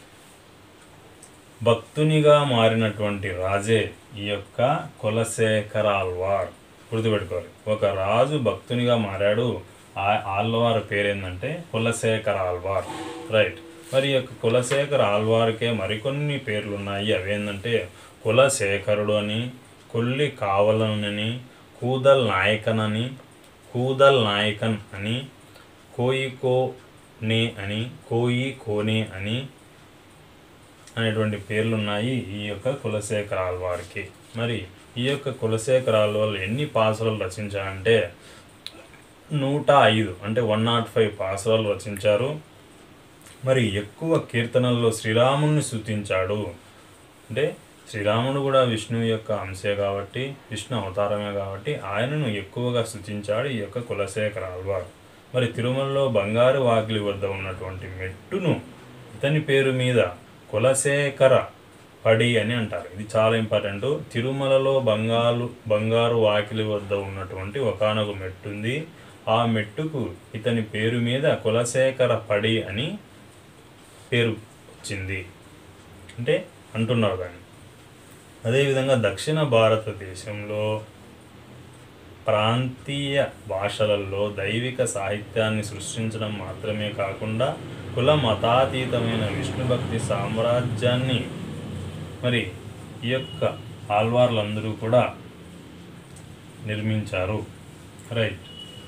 భక్తునిగా మారినటువంటి రాజే ఈ యొక్క కులశేఖర ఆల్వార్ గుర్తుపెట్టుకోవాలి ఒక రాజు భక్తునిగా మారాడు ఆ ఆల్వార్ పేరేందంటే కులశేఖర ఆల్వార్ రైట్ మరి ఈ యొక్క కులశేఖర ఆల్వార్కే మరికొన్ని పేర్లు ఉన్నాయి అవేంటంటే కులశేఖరుడు అని కొల్లి కావలనని కూదల్ నాయకన్ అని కూదల్ నాయకన్ అని కోయికో నే అని కోయి కోనే అని అనేటువంటి పేర్లు ఉన్నాయి ఈ యొక్క కులశేఖర ఆల్వార్కి మరి ఈ యొక్క కులశేఖర ఆల్వార్ ఎన్ని పాసురాలు రచించారంటే నూట ఐదు అంటే వన్ నాట్ ఫైవ్ పాసురాలు రచించారు మరి ఎక్కువ కీర్తనల్లో శ్రీరాముని స్తుతించాడు అంటే శ్రీరాముడు కూడా విష్ణువు యొక్క అంశే కాబట్టి విష్ణు అవతారమే కాబట్టి ఆయనను ఎక్కువగా స్తుతించాడు ఈ యొక్క కులశేఖర ఆల్వార్ మరి తిరుమలలో బంగారు వాకిలి వద్ద ఉన్నటువంటి మెట్టును ఇతని పేరు మీద కులశేఖర పడి అని అంటారు ఇది చాలా ఇంపార్టెంట్ తిరుమలలో బంగారు బంగారు వాకిలి వద్ద ఉన్నటువంటి ఒకనొక మెట్టు ఉంది ఆ మెట్టుకు ఇతని పేరు మీద కులశేఖర పడి అని పేరు వచ్చింది అంటే అంటున్నారు దాన్ని అదేవిధంగా దక్షిణ భారతదేశంలో ప్రాంతీయ భాషలలో దైవిక సాహిత్యాన్ని సృష్టించడం మాత్రమే కాకుండా కుల మతాతీతమైన విష్ణు భక్తి సామ్రాజ్యాన్ని మరి ఈ యొక్క ఆల్వార్లందరూ కూడా నిర్మించారు రైట్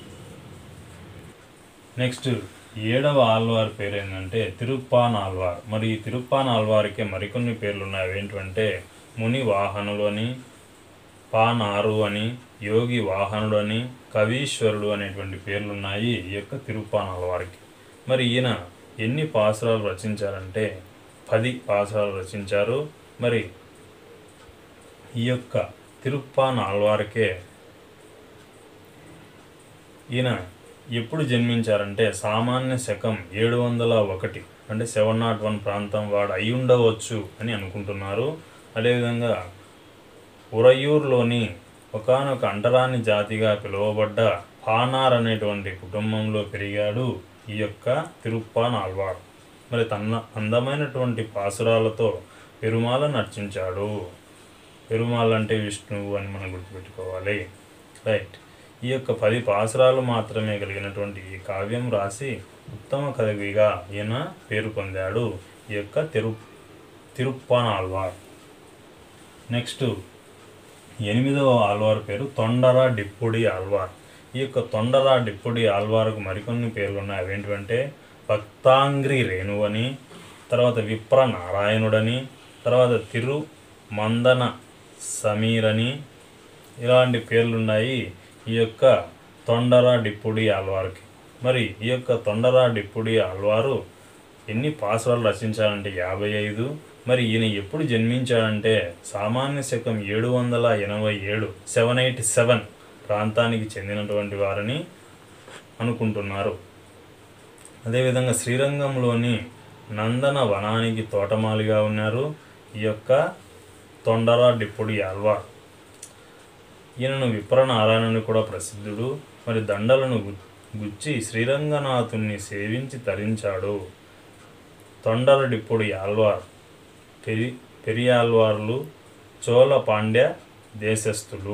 నెక్స్ట్ ఏడవ ఆల్వార్ పేరు ఏంటంటే తిరుప్పాన్ ఆల్వార్ మరి ఈ తిరుప్పాన్ ఆల్వార్కే మరికొన్ని పేర్లు ఉన్నాయి అవేంటంటే ముని వాహనులు అని పానారు అని యోగి వాహనుడు అని కవీశ్వరుడు అనేటువంటి పేర్లు ఉన్నాయి ఈ యొక్క తిరుప్పానాల వారికి మరి ఈయన ఎన్ని పాసురాలు రచించారంటే పది పాసురాలు రచించారు మరి ఈ యొక్క తిరుప్పాన్ ఆళ్వార్కే ఈయన ఎప్పుడు జన్మించారంటే సామాన్య శకం ఏడు వందల ఒకటి అంటే సెవెన్ నాట్ వన్ ప్రాంతం వాడు అయి ఉండవచ్చు అని అనుకుంటున్నారు అదేవిధంగా ఉరయూరులోని ఒకానొక అంటరాని జాతిగా పిలువబడ్డ పానార్ అనేటువంటి కుటుంబంలో పెరిగాడు ఈ యొక్క తిరుప్పాన్ ఆళ్వార్ మరి తన అందమైనటువంటి పాసురాలతో పెరుమాల నర్చించాడు పెరుమాల్ అంటే విష్ణువు అని మనం గుర్తుపెట్టుకోవాలి రైట్ ఈ యొక్క పది పాసురాలు మాత్రమే కలిగినటువంటి ఈ కావ్యం రాసి ఉత్తమ కవిగా ఈయన పేరు పొందాడు ఈ యొక్క తిరు తిరుప్పాన్ ఆళ్వార్ నెక్స్ట్ ఎనిమిదవ ఆళ్వార్ పేరు తొండర డిప్పుడి ఆళ్వార్ ఈ యొక్క తొండర డిప్పుడి ఆళ్వార్కు మరికొన్ని పేర్లు ఉన్నాయి అవేంటివంటే భక్తాంగ్రి రేణు అని తర్వాత విప్ర నారాయణుడని తర్వాత తిరు మందన సమీర్ అని ఇలాంటి పేర్లు ఉన్నాయి ఈ యొక్క తొండర డిప్పుడి ఆళ్వార్కి మరి ఈ యొక్క తొండర డిప్పుడి ఆళ్వారు ఎన్ని పాసురాలు రచించాలంటే యాభై ఐదు మరి ఈయన ఎప్పుడు జన్మించాడంటే సామాన్య శకం ఏడు వందల ఎనభై ఏడు సెవెన్ ఎయిటీ సెవెన్ ప్రాంతానికి చెందినటువంటి వారని అనుకుంటున్నారు అదేవిధంగా శ్రీరంగంలోని నందన వనానికి తోటమాలిగా ఉన్నారు ఈ యొక్క తొండర డిప్పుడి ఆల్వార్ ఈయనను విప్రనారాయణుని కూడా ప్రసిద్ధుడు మరి దండలను గు- గుచ్చి శ్రీరంగనాథుణ్ణి సేవించి తరించాడు తొండర డిప్పుడి ఆల్వార్ పెరి పెరియాల్వార్లు చోళ పాండ్య దేశస్థులు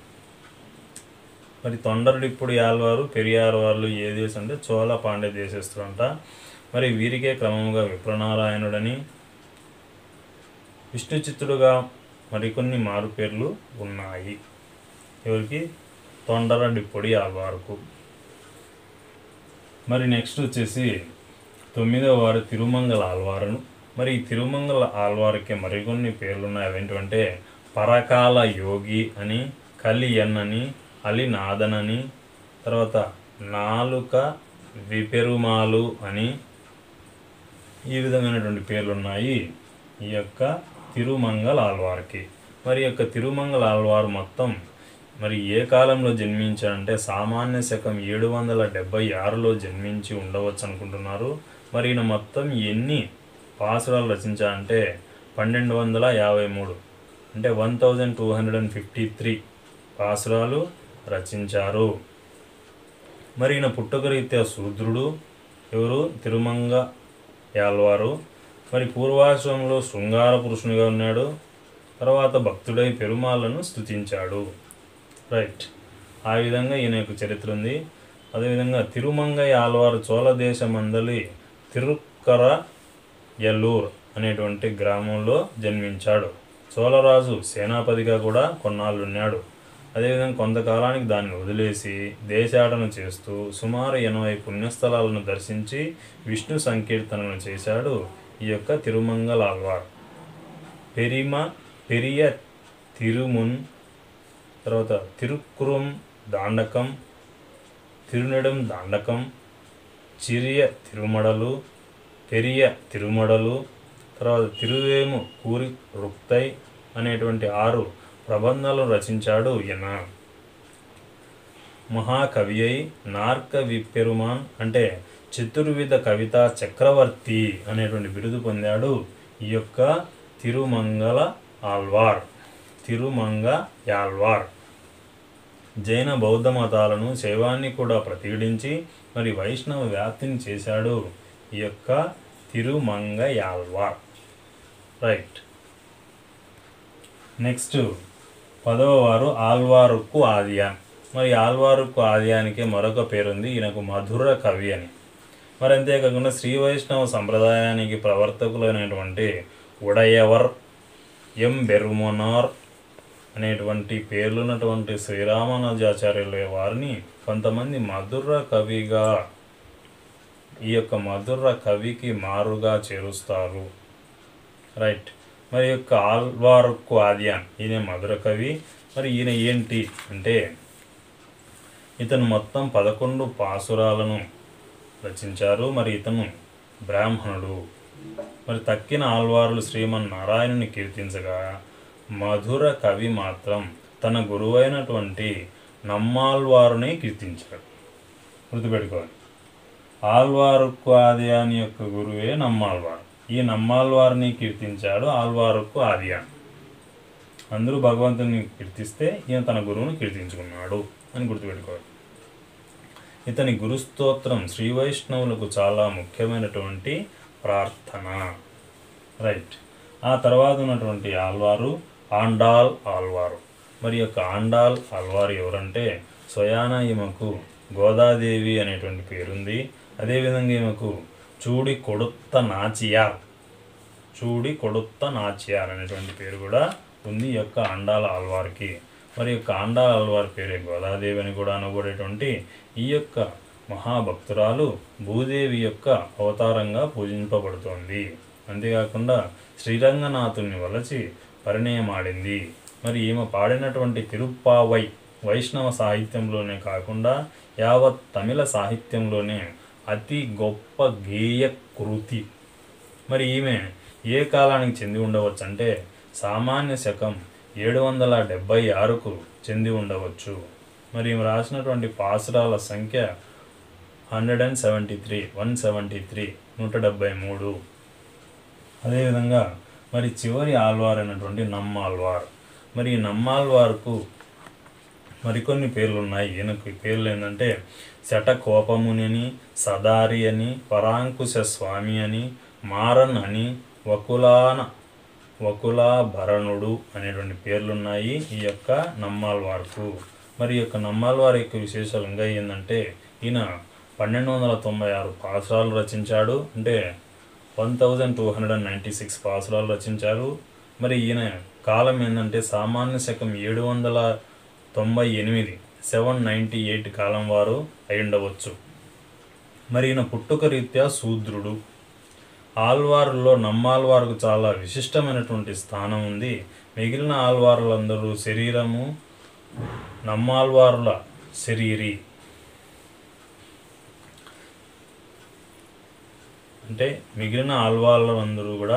మరి తొండరడిప్పుడు యాల్వారు పెరియార్ వాళ్ళు ఏ దేశం అంటే చోళ పాండ్య దేశస్థులు అంట మరి వీరికే క్రమముగా విప్రనారాయణుడని విష్ణుచిత్తుడుగా మరికొన్ని మారు పేర్లు ఉన్నాయి ఎవరికి తొండర డిప్పొడి ఆల్వారుకు మరి నెక్స్ట్ వచ్చేసి తొమ్మిదవ వారు తిరుమంగళ ఆల్వారును మరి ఈ తిరుమంగళ ఆల్వారుకి మరికొన్ని పేర్లు ఉన్నాయి అవేంటంటే పరకాల యోగి అని కలియన్ అని అలినాథన్ అని తర్వాత నాలుక విపెరుమాలు అని ఈ విధమైనటువంటి పేర్లు ఉన్నాయి ఈ యొక్క తిరుమంగళ ఆల్వార్కి మరి ఈ యొక్క తిరుమంగళ ఆల్వార్ మొత్తం మరి ఏ కాలంలో జన్మించారంటే సామాన్య శకం ఏడు వందల డెబ్బై ఆరులో జన్మించి ఉండవచ్చు అనుకుంటున్నారు మరి ఈయన మొత్తం ఎన్ని పాసురాలు రచించారంటే పన్నెండు వందల యాభై మూడు అంటే one thousand two hundred and fifty three పాసురాలు రచించారు మరి ఈయన పుట్టుకరీత్యా శూద్రుడు ఎవరు తిరుమంగ యాల్వారు మరి పూర్వాశ్రమంలో శృంగార పురుషునిగా ఉన్నాడు తర్వాత భక్తుడై పెరుమాళ్లను స్తుతించాడు రైట్ ఆ విధంగా ఈయన యొక్క చరిత్ర ఉంది అదేవిధంగా తిరుమంగై ఆల్వారు చోళ దేశమందలి తిరుక్కర ఎల్లూర్ అనేటువంటి గ్రామంలో జన్మించాడు చోళరాజు సేనాపతిగా కూడా కొన్నాళ్ళు ఉన్నాడు అదేవిధంగా కొంతకాలానికి దాన్ని వదిలేసి దేశాటన చేస్తూ సుమారు ఎనభై పుణ్యస్థలాలను దర్శించి విష్ణు సంకీర్తనను చేశాడు ఈ యొక్క తిరుమంగళ ఆల్వార్ పెరిమ పెరియ తిరుమున్ తర్వాత తిరుక్కురం దాండకం తిరునెడం దాండకం చిరియ తిరుమడలు పెరియ తిరుమడలు తర్వాత తిరువేము కూరి రుక్తై అనేటువంటి ఆరు ప్రబంధాలను రచించాడు ఈయన మహాకవి అయి నార్క విప్పెరుమాన్ అంటే చతుర్విధ కవిత చక్రవర్తి అనేటువంటి బిరుదు పొందాడు ఈ యొక్క తిరుమంగళ ఆల్వార్ తిరుమంగ యాల్వార్ జైన బౌద్ధ మతాలను శైవాన్ని కూడా ప్రతిఘటించి మరి వైష్ణవ వ్యాప్తిని చేశాడు ఈ యొక్క తిరుమంగ యాల్వార్ రైట్ నెక్స్ట్ పదవ వారు ఆల్వారుకు ఆదియాన్ మరి ఆల్వారుకు ఆదియానికి మరొక పేరుంది ఈయనకు మధుర కవి అని మరి అంతేకాకుండా శ్రీ వైష్ణవ సంప్రదాయానికి ప్రవర్తకులైనటువంటి ఉడయవర్ ఎం బెరుమొనార్ అనేటువంటి పేర్లున్నటువంటి శ్రీరామానుజాచార్యుల వారిని కొంతమంది మధుర కవిగా ఈ యొక్క మధుర కవికి మారుగా చేరుస్తారు రైట్ మరి యొక్క ఆల్వార్కు ఆద్యాన్ ఈయన మధుర కవి మరి ఈయన ఏంటి అంటే ఇతను మొత్తం పదకొండు పాసురాలను రచించారు మరి ఇతను బ్రాహ్మణుడు మరి తక్కిన ఆల్వార్లు శ్రీమన్నారాయణుని కీర్తించగా మధుర కవి మాత్రం తన గురువైనటువంటి నమ్మాల్వారుని కీర్తించాడు గుర్తుపెట్టుకోవాలి ఆల్వారుకు ఆదియాని యొక్క గురువే నమ్మాల్వారు ఈ నమ్మాల్వారిని కీర్తించాడు ఆల్వారుకు ఆదియాన్ అందరూ భగవంతుని కీర్తిస్తే ఈయన తన గురువును కీర్తించుకున్నాడు అని గుర్తుపెట్టుకోవాలి ఇతని గురుస్తోత్రం శ్రీ వైష్ణవులకు చాలా ముఖ్యమైనటువంటి ప్రార్థన రైట్ ఆ తర్వాత ఉన్నటువంటి ఆల్వారు ఆండాల్ ఆల్వారు మరి యొక్క ఆండాల్ ఆల్వారు ఎవరంటే స్వయాన ఈమెకు గోదాదేవి అనేటువంటి పేరుంది అదేవిధంగా ఈమెకు చూడి కొడుత్త నాచియార్ చూడి కొడుత్త నాచియార్ అనేటువంటి పేరు కూడా ఉంది ఈ యొక్క అండాల ఆల్వార్కి మరి యొక్క అండాల ఆల్వార్ పేరే గోదాదేవి అని కూడా అనబడేటువంటి ఈ యొక్క మహాభక్తురాలు భూదేవి యొక్క అవతారంగా పూజింపబడుతోంది అంతేకాకుండా శ్రీరంగనాథుని వలచి పరిణయమాడింది మరి ఈమె పాడినటువంటి తిరుప్పావై వైష్ణవ సాహిత్యంలోనే కాకుండా యావత్ తమిళ సాహిత్యంలోనే అతి గొప్ప గేయ కృతి మరి ఈమె ఏ కాలానికి చెంది ఉండవచ్చు అంటే సామాన్య శకం ఏడు వందల డెబ్బై ఆరుకు చెంది ఉండవచ్చు మరి ఈమె రాసినటువంటి పాసురాల సంఖ్య hundred and seventy three one seventy three నూట డెబ్బై మూడు అదేవిధంగా మరి చివరి ఆల్వార్ అయినటువంటి నమ్మాల్వార్ మరి ఈ నమ్మాల్వార్కు మరికొన్ని పేర్లు ఉన్నాయి ఈయనకు ఈ పేర్లు ఏంటంటే శటకోపముని అని సదారి అని పరాంకుశ స్వామి అని మారన్ అని వకులాన వకులాభరణుడు అనేటువంటి పేర్లు ఉన్నాయి ఈ యొక్క నమ్మాల్వార్కు మరి ఈ యొక్క నమ్మాల్వారి యొక్క విశేషాలు ఇంకా ఏంటంటే ఈయన పన్నెండు వందల తొంభై ఆరు పాసురాలు రచించాడు అంటే one thousand two hundred and ninety six పాసురాలు రచించారు మరి ఈయన కాలం ఏంటంటే సామాన్య శకం ఏడు వందల తొంభై ఎనిమిది సెవెన్ నైంటీ ఎయిట్ కాలం వారు అయి ఉండవచ్చు మరి ఈయన పుట్టుక రీత్యా శూద్రుడు ఆల్వారులో నమ్మాల్వారుకు చాలా విశిష్టమైనటువంటి స్థానం ఉంది మిగిలిన ఆల్వారులందరూ శరీరము నమ్మాల్వారుల శరీరి అంటే మిగిలిన ఆల్వాళ్ళందరూ కూడా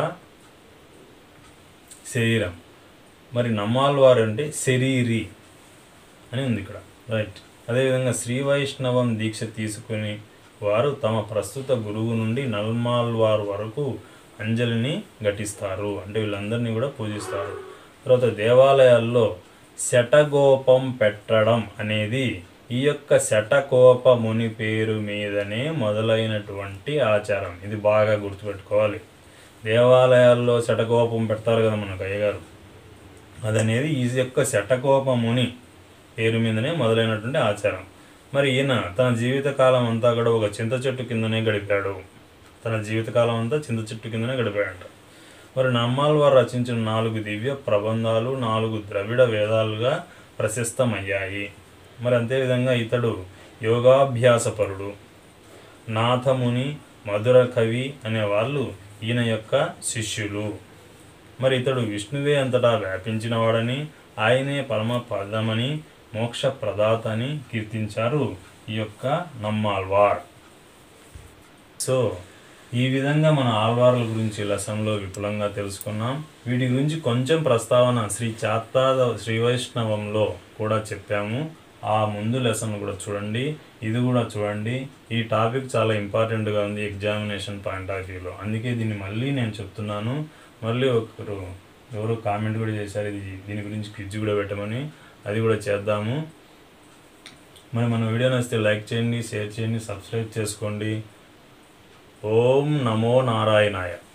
శరీరం మరి నమ్మాల్వారు అంటే శరీరి అని ఉంది ఇక్కడ రైట్ అదేవిధంగా శ్రీ వైష్ణవం దీక్ష తీసుకుని వారు తమ ప్రస్తుత గురువు నుండి నల్మాల్వారు వరకు అంజలిని ఘటిస్తారు అంటే వీళ్ళందరినీ కూడా పూజిస్తారు తర్వాత దేవాలయాల్లో శటగోపం పెట్టడం అనేది ఈ యొక్క శటకోప ముని పేరు మీదనే మొదలైనటువంటి ఆచారం ఇది బాగా గుర్తుపెట్టుకోవాలి దేవాలయాల్లో శటకోపం పెడతారు కదా మనకు అయ్యగారు అదనేది ఈ యొక్క శటకోప ముని పేరు మీదనే మొదలైనటువంటి ఆచారం మరి ఈయన తన జీవితకాలం అంతా కూడా ఒక చింత చెట్టు కిందనే గడిపాడు తన జీవితకాలం అంతా చింత చెట్టు కిందనే గడిపాడంట మరి నమ్మాల్ వారు రచించిన నాలుగు దివ్య ప్రబంధాలు నాలుగు ద్రవిడ వేదాలుగా ప్రశస్తమయ్యాయి మరి అంతేవిధంగా ఇతడు యోగాభ్యాసపరుడు నాథముని మధుర కవి అనే వాళ్ళు ఈయన యొక్క శిష్యులు మరి ఇతడు విష్ణువే అంతటా వ్యాపించినవాడని ఆయనే పరమ పదమని మోక్ష ప్రదాత అని కీర్తించారు ఈ యొక్క నమ్మాల్వార్ సో ఈ విధంగా మన ఆల్వార్ల గురించి లెసన్లో విపులంగా తెలుసుకున్నాం వీటి గురించి కొంచెం ప్రస్తావన శ్రీ చాత్తాద శ్రీ వైష్ణవంలో కూడా చెప్పాము ఆ ముందు లెసన్ కూడా చూడండి ఇది కూడా చూడండి ఈ టాపిక్ చాలా ఇంపార్టెంట్గా ఉంది ఎగ్జామినేషన్ పాయింట్ ఆఫ్ వ్యూలో అందుకే దీన్ని మళ్ళీ నేను చెప్తున్నాను మళ్ళీ ఒకరు ఎవరు కామెంట్ కూడా చేశారు ఇది దీని గురించి క్విజ్ కూడా పెట్టమని అది కూడా చేద్దాము మరి మన వీడియో నచ్చితే లైక్ చేయండి షేర్ చేయండి సబ్స్క్రైబ్ చేసుకోండి ఓం నమో నారాయణాయ